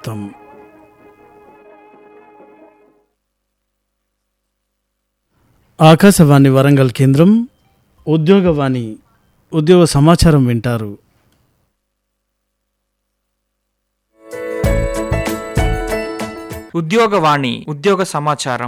సమాప్తం ఆకాశవాణి వరంగల్ కేంద్రం ఉద్యోగవాణి ఉద్యోగ సమాచారం వింటారు ఉద్యోగవాణి ఉద్యోగ సమాచారం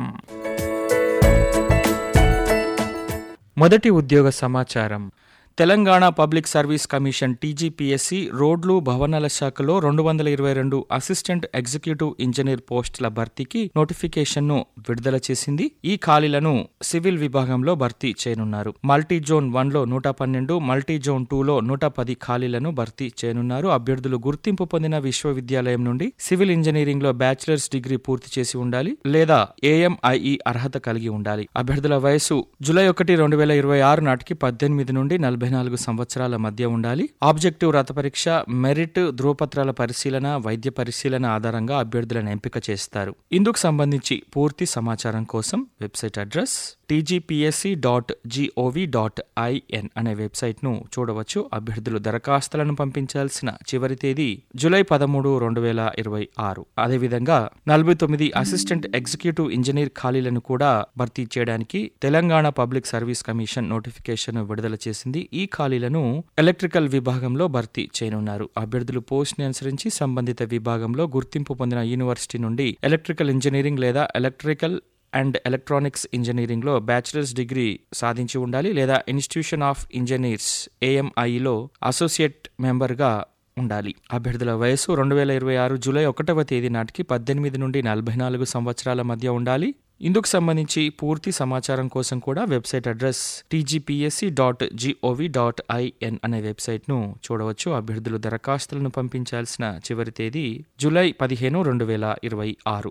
మొదటి ఉద్యోగ సమాచారం Telangana public service commission TGPSC రోడ్లు భవనాల శాఖలో రెండు వందల ఇరవై రెండు అసిస్టెంట్ ఎగ్జిక్యూటివ్ ఇంజనీర్ పోస్టుల భర్తీకి నోటిఫికేషన్ను విడుదల చేసింది ఈ ఖాళీలను సివిల్ విభాగంలో భర్తీ చేయనున్నారు మల్టీ జోన్ వన్లో నూట పన్నెండు మల్టీ జోన్ టూలో నూట పది ఖాళీలను భర్తీ చేయనున్నారు అభ్యర్థులు గుర్తింపు పొందిన విశ్వవిద్యాలయం నుండి సివిల్ ఇంజనీరింగ్ లో బ్యాచిలర్స్ డిగ్రీ పూర్తి చేసి ఉండాలి లేదా ఏఎంఐఈ అర్హత కలిగి ఉండాలి అభ్యర్థుల వయసు జూలై ఒకటి రెండు వేల ఇరవై ఆరు నాటికి పద్దెనిమిది నుండి నలభై నాలుగు సంవత్సరాల మధ్య ఉండాలి ఆబ్జెక్టివ్ రత పరీక్ష మెరిట్ ధృవపత్రాల పరిశీలన వైద్య పరిశీలన ఆధారంగా అభ్యర్థులను ఎంపిక చేస్తారు ఇందుకు సంబంధించి పూర్తి సమాచారం కోసం website address TGPSC dot GOV dot IN అనే వెబ్సైట్ ను చూడవచ్చు అభ్యర్థులు దరఖాస్తులను పంపించాల్సిన చివరి తేదీ జూలై పదమూడు రెండు వేల ఇరవై ఆరు అదేవిధంగా నలభై తొమ్మిది అసిస్టెంట్ ఎగ్జిక్యూటివ్ ఇంజనీర్ ఖాళీలను కూడా భర్తీ చేయడానికి Telangana public service commission notification విడుదల చేసింది ఈ ఖాళీలను ఎలక్ట్రికల్ విభాగంలో భర్తీ చేయనున్నారు అభ్యర్థులు పోస్ట్ ని అనుసరించి సంబంధిత విభాగంలో గుర్తింపు పొందిన యూనివర్సిటీ నుండి ఎలక్ట్రికల్ ఇంజనీరింగ్ లేదా ఎలక్ట్రికల్ అండ్ ఎలక్ట్రానిక్స్ ఇంజనీరింగ్లో బ్యాచిలర్స్ డిగ్రీ సాధించి ఉండాలి లేదా ఇన్స్టిట్యూషన్ ఆఫ్ ఇంజనీర్స్ ఏఎంఐలో అసోసియేట్ మెంబర్గా ఉండాలి అభ్యర్థుల వయసు రెండు వేల ఇరవై ఆరు జూలై ఒకటవ తేదీ నాటికి పద్దెనిమిది నుండి నలభై నాలుగు సంవత్సరాల మధ్య ఉండాలి ఇందుకు సంబంధించి పూర్తి సమాచారం కోసం కూడా website address TGPSC dot GOV dot IN అనే వెబ్సైట్ను చూడవచ్చు అభ్యర్థులు దరఖాస్తులను పంపించాల్సిన చివరి తేదీ జూలై పదిహేను రెండు వేల ఇరవై ఆరు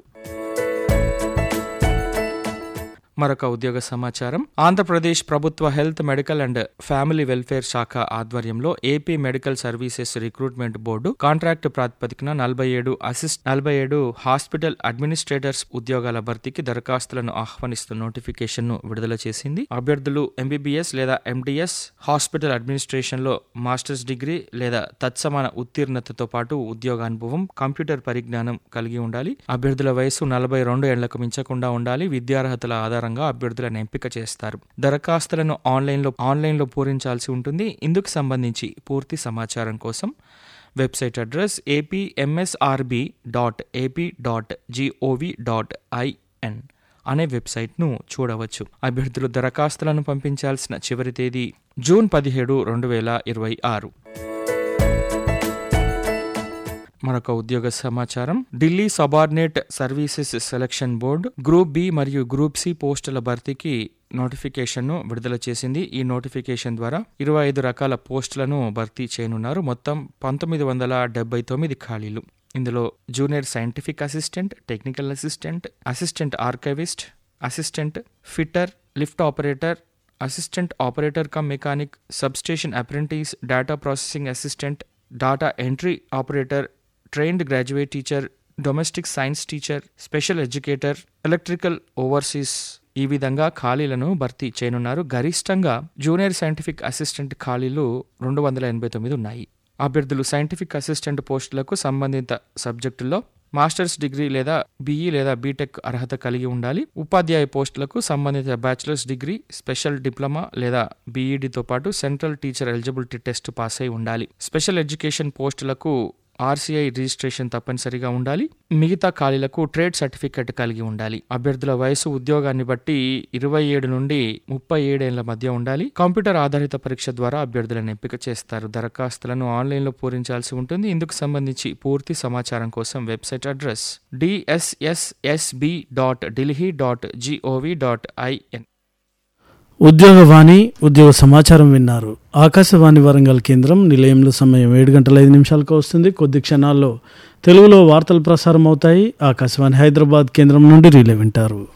మరొక ఉద్యోగ సమాచారం ఆంధ్రప్రదేశ్ ప్రభుత్వ health medical and family welfare శాఖ ఆధ్వర్యంలో AP medical services recruitment board contract ప్రాతిపదికన నలభై ఏడు అసిస్ట్ నలభై ఏడు హాస్పిటల్ అడ్మినిస్ట్రేటర్స్ ఉద్యోగాల భర్తీకి దరఖాస్తులను ఆహ్వానిస్తూ నోటిఫికేషన్ ను విడుదల చేసింది అభ్యర్థులు ఎంబీబీఎస్ లేదా ఎండిఎస్ హాస్పిటల్ అడ్మినిస్ట్రేషన్ లో మాస్టర్స్ డిగ్రీ లేదా తత్సమాన ఉత్తీర్ణతతో పాటు ఉద్యోగానుభవం కంప్యూటర్ పరిజ్ఞానం కలిగి ఉండాలి అభ్యర్థుల వయసు నలభై రెండు ఏళ్లకు మించకుండా ఉండాలి విద్యార్హతల ఆధారంగా అభ్యర్థులను ఎంపిక చేస్తారు దరఖాస్తులను ఆన్లైన్లో ఆన్లైన్లో పూరించాల్సి ఉంటుంది ఇందుకు సంబంధించి పూర్తి సమాచారం కోసం website address APMSRB dot AP dot GOV dot IN అనే వెబ్సైట్ను చూడవచ్చు అభ్యర్థులు దరఖాస్తులను పంపించాల్సిన చివరి తేదీ జూన్ పదిహేడు రెండు వేల ఇరవై ఆరు మరొక ఉద్యోగ సమాచారం Delhi subordinate services selection board group B మరియు గ్రూప్ సి పోస్టుల భర్తీకి నోటిఫికేషన్ ను విడుదల చేసింది ఈ నోటిఫికేషన్ ద్వారా ఇరవై ఐదు రకాల పోస్టులను భర్తీ చేయనున్నారు మొత్తం పంతొమ్మిది వందల డెబ్బై తొమ్మిది ఖాళీలు ఇందులో junior scientific assistant technical assistant assistant archivist assistant fitter lift operator assistant operator cum mechanic substation apprentice data processing assistant data entry operator trained graduate teacher domestic science teacher special educator electrical overseer ఈ విధంగా ఖాళీలను భర్తీ చేయనున్నారు గరిష్టంగా junior scientific assistant ఖాళీలు రెండు వందల ఎనభై తొమ్మిది ఉన్నాయి అభ్యర్థులు సైంటిఫిక్ అసిస్టెంట్ పోస్టులకు సంబంధిత సబ్జెక్టుల్లో మాస్టర్స్ డిగ్రీ లేదా బీఈ లేదా బీటెక్ అర్హత కలిగి ఉండాలి ఉపాధ్యాయ పోస్టులకు సంబంధిత బ్యాచిలర్స్ డిగ్రీ స్పెషల్ డిప్లొమా లేదా బీఈడితో పాటు central teacher eligibility test pass అయి ఉండాలి స్పెషల్ ఎడ్యుకేషన్ పోస్టులకు ఆర్సీఐ రిజిస్ట్రేషన్ తప్పనిసరిగా ఉండాలి మిగతా ఖాళీలకు ట్రేడ్ సర్టిఫికెట్ కలిగి ఉండాలి అభ్యర్థుల వయసు ఉద్యోగాన్ని బట్టి ఇరవై ఏడు నుండి ముప్పై ఏడేళ్ల మధ్య ఉండాలి కంప్యూటర్ ఆధారిత పరీక్ష ద్వారా అభ్యర్థులను ఎంపిక చేస్తారు దరఖాస్తులను ఆన్లైన్లో పూరించాల్సి ఉంటుంది ఇందుకు సంబంధించి పూర్తి సమాచారం కోసం website address DSSSB dot Delhi dot GOV dot IN ఉద్యోగవాణి ఉద్యోగ సమాచారం విన్నారు ఆకాశవాణి వరంగల్ కేంద్రం నిలయంలో సమయం ఏడు గంటల ఐదు నిమిషాలకు వస్తుంది కొద్ది క్షణాల్లో తెలుగులో వార్తలు ప్రసారం అవుతాయి ఆకాశవాణి హైదరాబాద్ కేంద్రం నుండి రీలే వింటారు